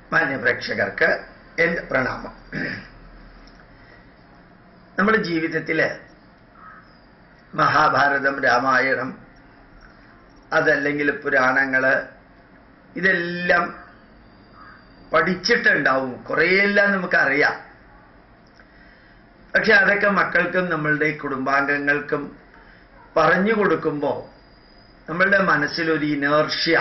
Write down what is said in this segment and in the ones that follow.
മാന്യപ്രേക്ഷകർക്ക് എൻ്റെ പ്രണാമം നമ്മുടെ ജീവിതത്തിൽ മഹാഭാരതം രാമായണം അതല്ലെങ്കിൽ പുരാണങ്ങള് ഇതെല്ലാം പഠിച്ചിട്ടുണ്ടാവും കുറേയെല്ലാം നമുക്കറിയാം പക്ഷെ അതൊക്കെ മക്കൾക്കും നമ്മളുടെ കുടുംബാംഗങ്ങൾക്കും പറഞ്ഞു കൊടുക്കുമ്പോൾ നമ്മളുടെ മനസ്സിലൊരു ഇനേർഷ്യ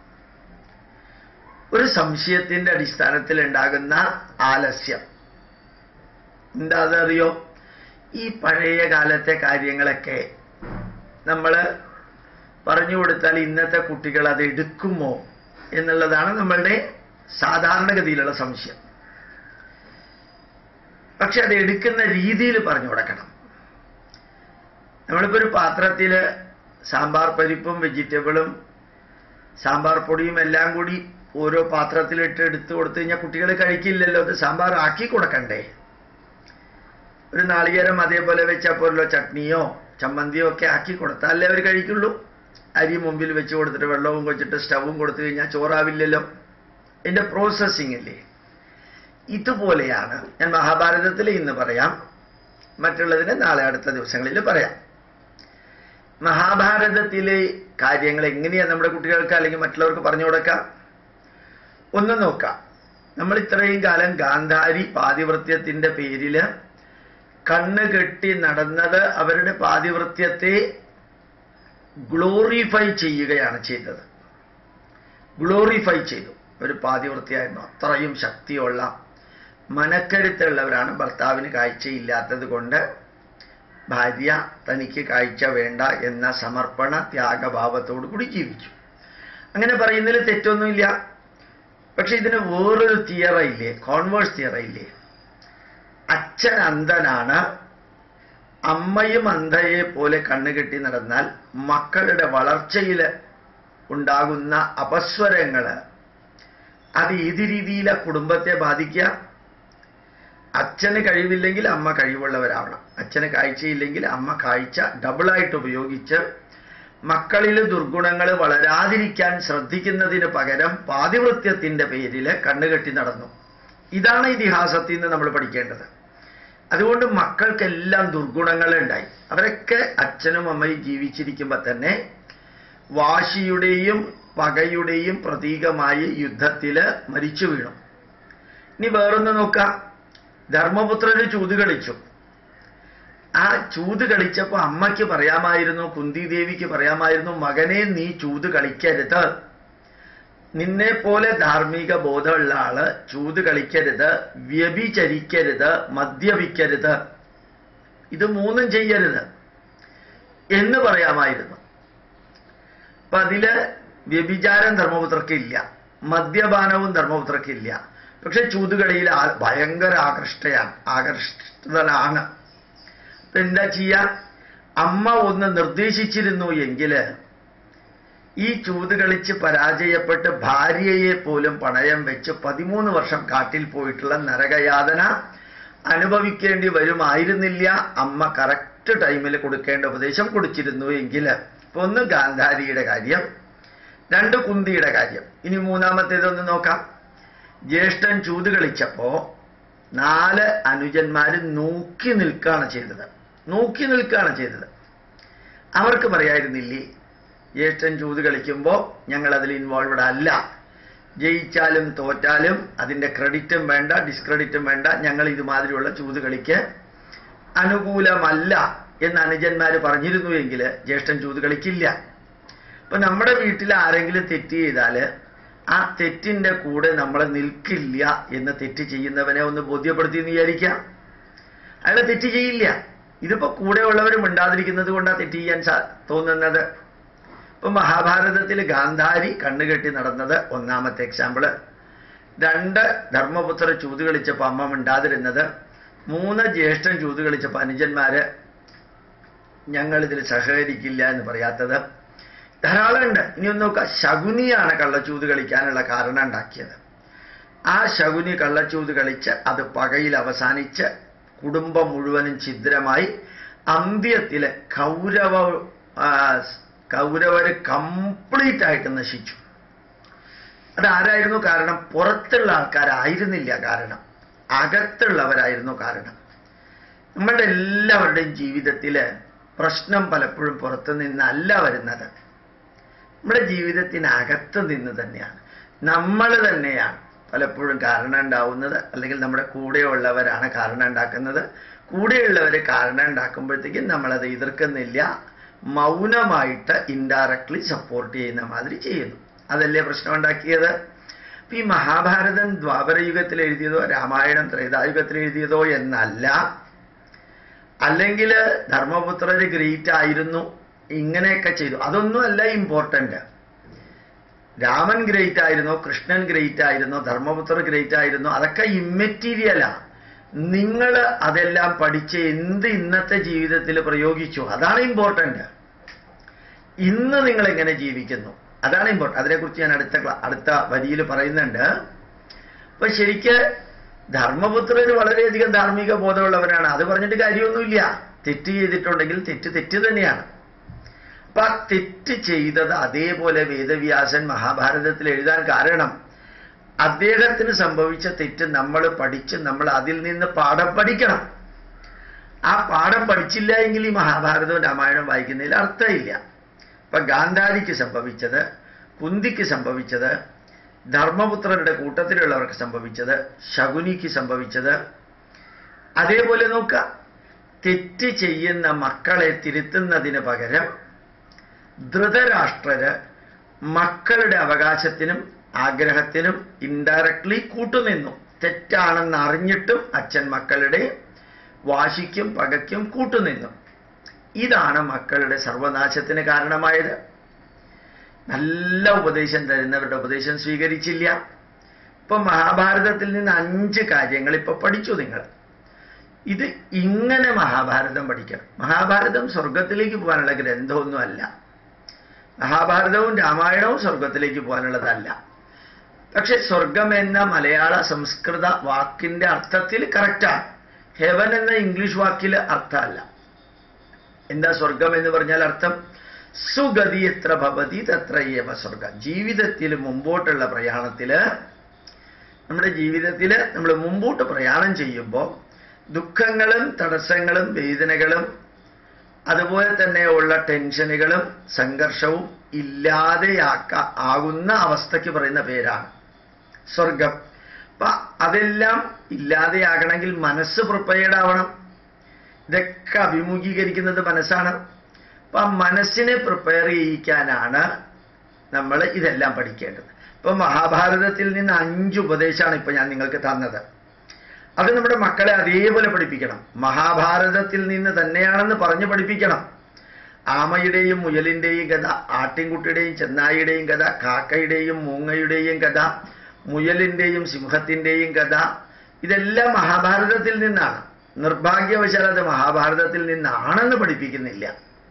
ഒരു സംശയത്തിന്റെ അടിസ്ഥാനത്തിൽ ഉണ്ടാകുന്ന ആലസ്യം എന്താ അതറിയോ ഈ പഴയ കാലത്തെ കാര്യങ്ങളൊക്കെ നമ്മൾ പറഞ്ഞു കൊടുത്താൽ ഇന്നത്തെ കുട്ടികൾ അത് എടുക്കുമോ എന്നുള്ളതാണ് നമ്മളുടെ സാധാരണഗതിയിലുള്ള സംശയം പക്ഷെ അത് എടുക്കുന്ന രീതിയിൽ പറഞ്ഞു കൊടുക്കണം നമ്മളിപ്പോ ഒരു പാത്രത്തിൽ സാമ്പാർ പരിപ്പും വെജിറ്റബിളും സാമ്പാർ പൊടിയും എല്ലാം കൂടി ഓരോ പാത്രത്തിലിട്ട് എടുത്തു കൊടുത്തു കഴിഞ്ഞാൽ കുട്ടികൾ കഴിക്കില്ലല്ലോ അത് സാമ്പാർ ആക്കി കൊടുക്കണ്ടേ ഒരു നാളികേരം അതേപോലെ വെച്ചാൽ പോലല്ലോ ചട്നിയോ ചമ്മന്തിയോ ഒക്കെ ആക്കി കൊടുത്താലേ അവർ കഴിക്കുള്ളൂ അരി മുമ്പിൽ വെച്ച് കൊടുത്തിട്ട് വെള്ളവും വെച്ചിട്ട് സ്റ്റവും കൊടുത്തു കഴിഞ്ഞാൽ ചോറാവില്ലല്ലോ ഇതിന്റെ പ്രോസസ്സിംഗ് അല്ലേ ഇതുപോലെയാണ് ഞാൻ മഹാഭാരതത്തിൽ ഇന്ന് പറയാം മറ്റുള്ളതിന് നാളെ അടുത്ത ദിവസങ്ങളിൽ പറയാം മഹാഭാരതത്തിലെ കാര്യങ്ങൾ എങ്ങനെയാണ് നമ്മുടെ കുട്ടികൾക്ക് അല്ലെങ്കിൽ മറ്റുള്ളവർക്ക് പറഞ്ഞു കൊടുക്കാം ഒന്ന് നോക്കാം നമ്മൾ ഇത്രയും കാലം ഗാന്ധാരി പാതിവൃത്യത്തിന്റെ പേരില് കണ്ണ് കെട്ടി നടന്നത് അവരുടെ പാതിവൃത്യത്തെ ഗ്ലോറിഫൈ ചെയ്യുകയാണ് ചെയ്തത് ഗ്ലോറിഫൈ ചെയ്തു ഒരു പാതിവൃത്തിയായിരുന്നു അത്രയും ശക്തിയുള്ള മനക്കരുത്തുള്ളവരാണ് ഭർത്താവിന് കാഴ്ചയില്ലാത്തത് കൊണ്ട് ഭാര്യ തനിക്ക് കാഴ്ച വേണ്ട എന്ന സമർപ്പണ ത്യാഗഭാവത്തോടു കൂടി ജീവിച്ചു അങ്ങനെ പറയുന്നതിൽ തെറ്റൊന്നുമില്ല പക്ഷെ ഇതിന് വേറൊരു തിയറ ഇല്ലേ കോൺവേഴ്സ് തിയറ ഇല്ലേ അച്ഛൻ അന്ധനാണ് അമ്മയും അന്ധയെ പോലെ കണ്ണുകെട്ടി നടന്നാൽ മക്കളുടെ വളർച്ചയിൽ ഉണ്ടാകുന്ന അപസ്വരങ്ങള് അത് ഏത് രീതിയിലാ കുടുംബത്തെ ബാധിക്കുക അച്ഛന് കഴിവില്ലെങ്കിൽ അമ്മ കഴിവുള്ളവരാവണം അച്ഛന് കാഴ്ചയില്ലെങ്കിൽ അമ്മ കാഴ്ച ഡബിളായിട്ട് ഉപയോഗിച്ച് മക്കളിൽ ദുർഗുണങ്ങൾ വളരാതിരിക്കാൻ ശ്രദ്ധിക്കുന്നതിന് പകരം പാതിവൃത്യത്തിന്റെ പേരിൽ കണ്ണുകെട്ടി നടന്നു ഇതാണ് ഇതിഹാസത്തിൽ നിന്ന് നമ്മൾ പഠിക്കേണ്ടത് അതുകൊണ്ട് മക്കൾക്കെല്ലാം ദുർഗുണങ്ങൾ ഉണ്ടായി അവരൊക്കെ അച്ഛനും അമ്മയും ജീവിച്ചിരിക്കുമ്പോൾ തന്നെ വാശിയുടെയും പകയുടെയും പ്രതീകമായി യുദ്ധത്തില് മരിച്ചു വീണു ഇനി വേറൊന്ന് നോക്കാം ധർമ്മപുത്രന് ചൂത് കളിച്ചു ആ ചൂത് കളിച്ചപ്പോ അമ്മയ്ക്ക് പറയാമായിരുന്നു കുന്തി ദേവിക്ക് പറയാമായിരുന്നു മകനെ നീ ചൂത് കളിക്കരുത് നിന്നെ പോലെ ധാർമ്മിക ബോധമുള്ള ആള് ചൂത് കളിക്കരുത് വ്യഭിചരിക്കരുത് മദ്യപിക്കരുത് ഇത് മൂന്നും ചെയ്യരുത് എന്ന് പറയാമായിരുന്നു അപ്പൊ അതില് വ്യഭിചാരം ധർമ്മപുത്രക്ക് ഇല്ല മദ്യപാനവും ധർമ്മപുത്രക്ക് ഇല്ല പക്ഷെ ചൂതുകളിയിൽ ആ- ഭയങ്കര ആകൃഷ്ടയാണ് ആകർഷിതനാണ് അപ്പൊ എന്താ ചെയ്യാ അമ്മ ഒന്ന് നിർദ്ദേശിച്ചിരുന്നു എങ്കില് ഈ ചൂത് കളിച്ച് പരാജയപ്പെട്ട് ഭാര്യയെ പോലും പണയം വെച്ച് പതിമൂന്ന് വർഷം കാട്ടിൽ പോയിട്ടുള്ള നരകയാതന അനുഭവിക്കേണ്ടി വരുമായിരുന്നില്ല അമ്മ കറക്റ്റ് ടൈമിൽ കൊടുക്കേണ്ട ഉപദേശം കൊടുത്തിരുന്നു എങ്കിൽ ഇപ്പൊ ഒന്ന് ഗാന്ധാരിയുടെ കാര്യം രണ്ട് കുന്തിയുടെ കാര്യം ഇനി മൂന്നാമത്തേതൊന്ന് നോക്കാം ജ്യേഷ്ഠൻ ചൂത് കളിച്ചപ്പോ നാല് അനുജന്മാര് നോക്കി നിൽക്കുകയാണ് ചെയ്തത് നോക്കി നിൽക്കുകയാണ് ചെയ്തത് അവർക്ക് പറയായിരുന്നില്ലേ ജ്യേഷ്ഠൻ ചൂത് കളിക്കുമ്പോൾ ഞങ്ങൾ അതിൽ ഇൻവോൾവഡ് അല്ല ജയിച്ചാലും തോറ്റാലും അതിന്റെ ക്രെഡിറ്റും വേണ്ട ഡിസ്ക്രെഡിറ്റും വേണ്ട ഞങ്ങൾ ഇതുമാതിരിയുള്ള ചൂത് കളിക്ക് അനുകൂലമല്ല എന്ന് അനുജന്മാര് പറഞ്ഞിരുന്നു എങ്കിൽ ജ്യേഷ്ഠൻ ചൂത് കളിക്കില്ല അപ്പൊ നമ്മുടെ വീട്ടിൽ ആരെങ്കിലും തെറ്റ് ചെയ്താല് ആ തെറ്റിന്റെ കൂടെ നമ്മൾ നിൽക്കില്ല എന്ന് തെറ്റ് ചെയ്യുന്നവനെ ഒന്ന് ബോധ്യപ്പെടുത്തി എന്ന് വിചാരിക്കാം അയാൾ തെറ്റ് ചെയ്യില്ല ഇതിപ്പോ കൂടെയുള്ളവർ മിണ്ടാതിരിക്കുന്നത് കൊണ്ടാണ് തെറ്റ് ചെയ്യാൻ സാ തോന്നുന്നത് ഇപ്പൊ മഹാഭാരതത്തിൽ ഗാന്ധാരി കണ്ണുകെട്ടി നടന്നത് ഒന്നാമത്തെ എക്സാമ്പിള് രണ്ട് ധർമ്മപുത്ര ചൂത് കളിച്ചപ്പോ അമ്മ മിണ്ടാതിരുന്നത് മൂന്ന് ജ്യേഷ്ഠൻ ചൂത് കളിച്ചപ്പോ അനുജന്മാര് ഞങ്ങൾ ഇതിൽ സഹകരിക്കില്ല എന്ന് പറയാത്തത് ധാരാളം ഉണ്ട് ഇനി ഒന്ന് നോക്കുക ശകുനിയാണ് കള്ളച്ചൂത് കളിക്കാനുള്ള കാരണം ഉണ്ടാക്കിയത് ആ ശകുനി കള്ളച്ചൂത് കളിച്ച് അത് പകയിൽ അവസാനിച്ച് കുടുംബം മുഴുവനും ഛിദ്രമായി അന്ത്യത്തില് കൗരവ ആ, കൗരവര് കംപ്ലീറ്റ് ആയിട്ട് നശിച്ചു അതാരായിരുന്നു കാരണം പുറത്തുള്ള ആൾക്കാരായിരുന്നില്ല കാരണം അകത്തുള്ളവരായിരുന്നു കാരണം നമ്മളുടെ എല്ലാവരുടെയും ജീവിതത്തിൽ പ്രശ്നം പലപ്പോഴും പുറത്തു നിന്നല്ല വരുന്നത് നമ്മുടെ ജീവിതത്തിനകത്ത് നിന്ന് തന്നെയാണ് നമ്മൾ തന്നെയാണ് പലപ്പോഴും കാരണം ഉണ്ടാവുന്നത് അല്ലെങ്കിൽ നമ്മുടെ കൂടെയുള്ളവരാണ് കാരണം ഉണ്ടാക്കുന്നത് കൂടെയുള്ളവർ കാരണം ഉണ്ടാക്കുമ്പോഴത്തേക്കും നമ്മളത് എതിർക്കുന്നില്ല മൗനമായിട്ട് ഇൻഡയറക്ട്ലി സപ്പോർട്ട് ചെയ്യുന്ന മാതിരി ചെയ്യുന്നു അതല്ലേ പ്രശ്നം ഉണ്ടാക്കിയത് അപ്പൊ ഈ മഹാഭാരതം ദ്വാപരയുഗത്തിൽ എഴുതിയതോ രാമായണം ത്രേതായുഗത്തിൽ എഴുതിയതോ എന്നല്ല അല്ലെങ്കിൽ ധർമ്മപുത്രര് ഗ്രേറ്റ് ആയിരുന്നു ഇങ്ങനെയൊക്കെ ചെയ്തു അതൊന്നും അല്ല ഇമ്പോർട്ടൻ്റ് രാമൻ ഗ്രേറ്റ് ആയിരുന്നോ കൃഷ്ണൻ ഗ്രേറ്റ് ആയിരുന്നോ ധർമ്മപുത്രർ ഗ്രേറ്റ് ആയിരുന്നോ അതൊക്കെ ഇമ്മെറ്റീരിയലാ നിങ്ങൾ അതെല്ലാം പഠിച്ച് എന്ത് ഇന്നത്തെ ജീവിതത്തിൽ പ്രയോഗിച്ചു അതാണ് ഇമ്പോർട്ടൻ്റ് ഇന്ന് നിങ്ങൾ എങ്ങനെ ജീവിക്കുന്നു അതാണ് ഇമ്പോർട്ടൻ്റ് അതിനെക്കുറിച്ച് ഞാൻ അടുത്ത ക്ലാ- അടുത്ത വരിയിൽ പറയുന്നുണ്ട് അപ്പൊ ശരിക്ക് ധർമ്മപുത്രന് വളരെയധികം ധാർമ്മിക ബോധമുള്ളവരാണ് അത് പറഞ്ഞിട്ട് കാര്യമൊന്നുമില്ല തെറ്റ് ചെയ്തിട്ടുണ്ടെങ്കിൽ തെറ്റ് തെറ്റ് തന്നെയാണ് അപ്പൊ ആ തെറ്റ് ചെയ്തത് അതേപോലെ വേദവ്യാസൻ മഹാഭാരതത്തിൽ എഴുതാൻ കാരണം അദ്ദേഹത്തിന് സംഭവിച്ച തെറ്റ് നമ്മൾ പഠിച്ച് നമ്മൾ അതിൽ നിന്ന് പാഠം പഠിക്കണം ആ പാഠം പഠിച്ചില്ല എങ്കിൽ ഈ മഹാഭാരതവും രാമായണവും വായിക്കുന്നതിൽ അർത്ഥമില്ല ഇപ്പൊ ഗാന്ധാരിക്ക് സംഭവിച്ചത് കുന്തിക്ക് സംഭവിച്ചത് ധർമ്മപുത്രരുടെ കൂട്ടത്തിലുള്ളവർക്ക് സംഭവിച്ചത് ശകുനിക്ക് സംഭവിച്ചത് അതേപോലെ നോക്കുക തെറ്റ് ചെയ്യുന്ന മക്കളെ തിരുത്തുന്നതിന് പകരം ധൃതരാഷ്ട്രര് മക്കളുടെ അവകാശത്തിനും ആഗ്രഹത്തിനും ഇൻഡയറക്ട്ലി കൂട്ടുനിന്നു തെറ്റാണെന്ന് അറിഞ്ഞിട്ടും അച്ഛൻ മക്കളുടെ വാശിക്കും പകയ്ക്കും കൂട്ടുനിന്നു ഇതാണ് മക്കളുടെ സർവനാശത്തിന് കാരണമായത് നല്ല ഉപദേശം തരുന്നവരുടെ ഉപദേശം സ്വീകരിച്ചില്ല ഇപ്പൊ മഹാഭാരതത്തിൽ നിന്ന് അഞ്ച് കാര്യങ്ങൾ ഇപ്പൊ പഠിച്ചു നിങ്ങൾ ഇത് ഇങ്ങനെ മഹാഭാരതം പഠിക്കണം മഹാഭാരതം സ്വർഗത്തിലേക്ക് പോകാനുള്ള ഗ്രന്ഥമൊന്നുമല്ല മഹാഭാരതവും രാമായണവും സ്വർഗത്തിലേക്ക് പോകാനുള്ളതല്ല പക്ഷെ സ്വർഗം എന്ന മലയാള സംസ്കൃത വാക്കിന്റെ അർത്ഥത്തിൽ കറക്റ്റാണ് ഹെവൻ എന്ന ഇംഗ്ലീഷ് വാക്കിൽ അർത്ഥമല്ല എന്താ സ്വർഗം എന്ന് പറഞ്ഞാൽ അർത്ഥം സുഗതി എത്ര ഭവതി തത്ര ഏവ സ്വർഗം ജീവിതത്തിൽ മുമ്പോട്ടുള്ള പ്രയാണത്തിൽ നമ്മുടെ ജീവിതത്തിൽ നമ്മൾ മുമ്പോട്ട് പ്രയാണം ചെയ്യുമ്പോൾ ദുഃഖങ്ങളും തടസ്സങ്ങളും വേദനകളും അതുപോലെ തന്നെ ഉള്ള ടെൻഷനുകളും സംഘർഷവും ഇല്ലാതെയാക്ക ആകുന്ന അവസ്ഥയ്ക്ക് പറയുന്ന പേരാണ് സ്വർഗം അപ്പൊ അതെല്ലാം ഇല്ലാതെയാകണമെങ്കിൽ മനസ്സ് പ്രിപ്പയർഡ് ആവണം ഇതൊക്കെ അഭിമുഖീകരിക്കുന്നത് മനസ്സാണ് അപ്പൊ ആ മനസ്സിനെ പ്രിപ്പയർ ചെയ്യിക്കാനാണ് നമ്മൾ ഇതെല്ലാം പഠിക്കേണ്ടത് ഇപ്പൊ മഹാഭാരതത്തിൽ നിന്ന് അഞ്ച് ഉപദേശമാണ് ഇപ്പൊ ഞാൻ നിങ്ങൾക്ക് തന്നത് അത് നമ്മുടെ മക്കളെ അതേപോലെ പഠിപ്പിക്കണം മഹാഭാരതത്തിൽ നിന്ന് തന്നെയാണെന്ന് പറഞ്ഞ് പഠിപ്പിക്കണം ആമയുടെയും മുയലിന്റെയും കഥ ആട്ടിൻകുട്ടിയുടെയും ചെന്നായിയുടെയും കഥ കാക്കയുടെയും മൂങ്ങയുടെയും കഥ മുയലിന്റെയും സിംഹത്തിന്റെയും കഥ ഇതെല്ലാം മഹാഭാരതത്തിൽ നിന്നാണ് നിർഭാഗ്യവശാൽ അത് മഹാഭാരതത്തിൽ നിന്നാണെന്ന് പഠിപ്പിക്കുന്നില്ല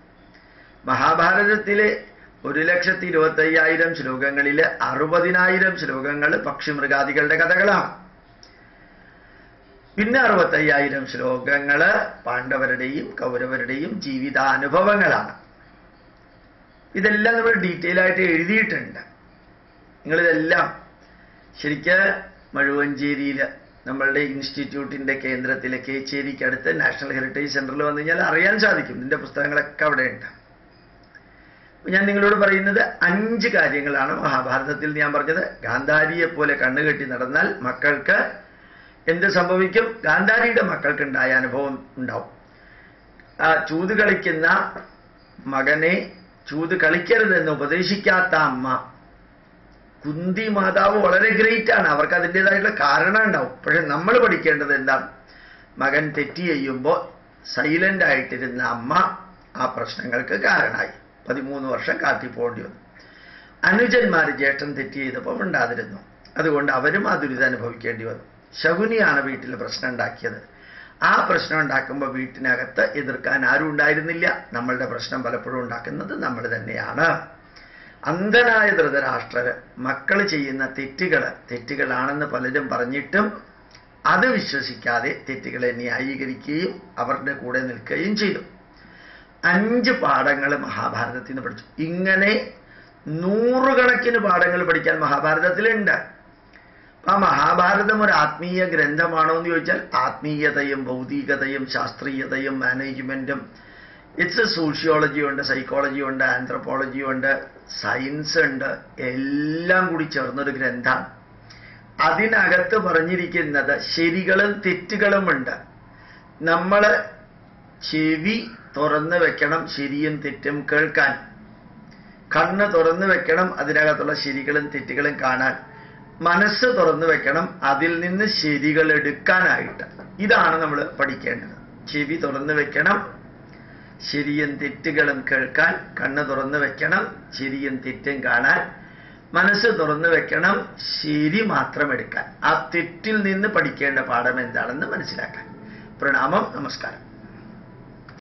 മഹാഭാരതത്തിലെ ഒരു ലക്ഷത്തി ഇരുപത്തി അയ്യായിരം ശ്ലോകങ്ങളില് അറുപതിനായിരം ശ്ലോകങ്ങൾ പക്ഷിമൃഗാദികളുടെ കഥകളാണ് പിന്നെ അറുപത്തയ്യായിരം ശ്ലോകങ്ങള് പാണ്ഡവരുടെയും കൗരവരുടെയും ജീവിതാനുഭവങ്ങളാണ് ഇതെല്ലാം നമ്മൾ ഡീറ്റെയിൽ ആയിട്ട് എഴുതിയിട്ടുണ്ട് നിങ്ങളിതെല്ലാം ശരിക്ക് മഴുവഞ്ചേരിയിൽ നമ്മളുടെ ഇൻസ്റ്റിറ്റ്യൂട്ടിന്റെ കേന്ദ്രത്തിലെ കേച്ചേരിക്ക് അടുത്ത് നാഷണൽ ഹെറിറ്റേജ് സെന്ററിൽ വന്നു കഴിഞ്ഞാൽ അറിയാൻ സാധിക്കും ഇതിന്റെ പുസ്തകങ്ങളൊക്കെ അവിടെ ഉണ്ട് അപ്പൊ ഞാൻ നിങ്ങളോട് പറയുന്നത് അഞ്ച് കാര്യങ്ങളാണ് മഹാഭാരതത്തിൽ ഞാൻ പറഞ്ഞത് ഗാന്ധാരിയെ പോലെ കണ്ണുകെട്ടി നടന്നാൽ മക്കൾക്ക് എന്ത് സംഭവിക്കും ഗാന്ധാരിയുടെ മക്കൾക്ക് ഉണ്ടായ അനുഭവം ഉണ്ടാവും ആ ചൂത് കളിക്കുന്ന മകനെ ചൂത് കളിക്കരുതെന്ന് ഉപദേശിക്കാത്ത അമ്മ കുന്തി മാതാവ് വളരെ ഗ്രേറ്റ് ആണ് അവർക്ക് അതിൻ്റെതായിട്ടുള്ള കാരണം ഉണ്ടാവും പക്ഷെ നമ്മൾ പഠിക്കേണ്ടത് എന്താണ് മകൻ തെറ്റ് ചെയ്യുമ്പോൾ സൈലന്റ് ആയിട്ടിരുന്ന അമ്മ ആ പ്രശ്നങ്ങൾക്ക് കാരണമായി പതിമൂന്ന് വർഷം കാട്ടിപ്പോകേണ്ടി വന്നു അനുജന്മാർ ജ്യേഷ്ഠൻ തെറ്റ് ചെയ്തപ്പോൾ ഉണ്ടാതിരുന്നു അതുകൊണ്ട് അവരും ആ ദുരിതം അനുഭവിക്കേണ്ടി വന്നു ശകുനിയാണ് വീട്ടിൽ പ്രശ്നം ഉണ്ടാക്കിയത് ആ പ്രശ്നം ഉണ്ടാക്കുമ്പോൾ വീട്ടിനകത്ത് എതിർക്കാൻ ആരും ഉണ്ടായിരുന്നില്ല നമ്മളുടെ പ്രശ്നം പലപ്പോഴും ഉണ്ടാക്കുന്നത് നമ്മൾ തന്നെയാണ് അന്ധനായ ധൃതരാഷ്ട്രര് മക്കൾ ചെയ്യുന്ന തെറ്റുകൾ തെറ്റുകളാണെന്ന് പലരും പറഞ്ഞിട്ടും അത് വിശ്വസിക്കാതെ തെറ്റുകളെ ന്യായീകരിക്കുകയും അവരുടെ കൂടെ നിൽക്കുകയും ചെയ്തു അഞ്ച് പാഠങ്ങൾ മഹാഭാരതത്തിൽ നിന്ന് പഠിച്ചു ഇങ്ങനെ നൂറുകണക്കിന് പാഠങ്ങൾ പഠിക്കാൻ മഹാഭാരതത്തിലുണ്ട് ആ മഹാഭാരതം ഒരു ആത്മീയ ഗ്രന്ഥമാണോ എന്ന് ചോദിച്ചാൽ ആത്മീയതയും ഭൗതികതയും ശാസ്ത്രീയതയും മാനേജ്മെന്റും ഇറ്റ്സ് സോഷ്യോളജി ഉണ്ട് സൈക്കോളജി ഉണ്ട് ആന്ത്രപ്പോളജി ഉണ്ട് സയൻസ് ഉണ്ട് എല്ലാം കൂടി ചേർന്നൊരു ഗ്രന്ഥമാണ് അതിനകത്ത് പറഞ്ഞിരിക്കുന്നത് ശരികളും തെറ്റുകളുമുണ്ട് നമ്മൾ ചെവി തുറന്നു വെക്കണം ശരിയും തെറ്റും കേൾക്കാൻ കണ്ണ് തുറന്നു വെക്കണം അതിനകത്തുള്ള ശരികളും തെറ്റുകളും കാണാൻ മനസ്സ് തുറന്നു വെക്കണം അതിൽ നിന്ന് ശരികൾ എടുക്കാനായിട്ട് ഇതാണ് നമ്മൾ പഠിക്കേണ്ടത് ചെവി തുറന്നു വെക്കണം ശരിയും തെറ്റുകളും കേൾക്കാൻ കണ്ണ് തുറന്നു വെക്കണം ശരിയും തെറ്റും കാണാൻ മനസ്സ് തുറന്നു വെക്കണം ശരി മാത്രം എടുക്കാൻ ആ തെറ്റിൽ നിന്ന് പഠിക്കേണ്ട പാഠം എന്താണെന്ന് മനസ്സിലാക്കാൻ പ്രണാമം നമസ്കാരം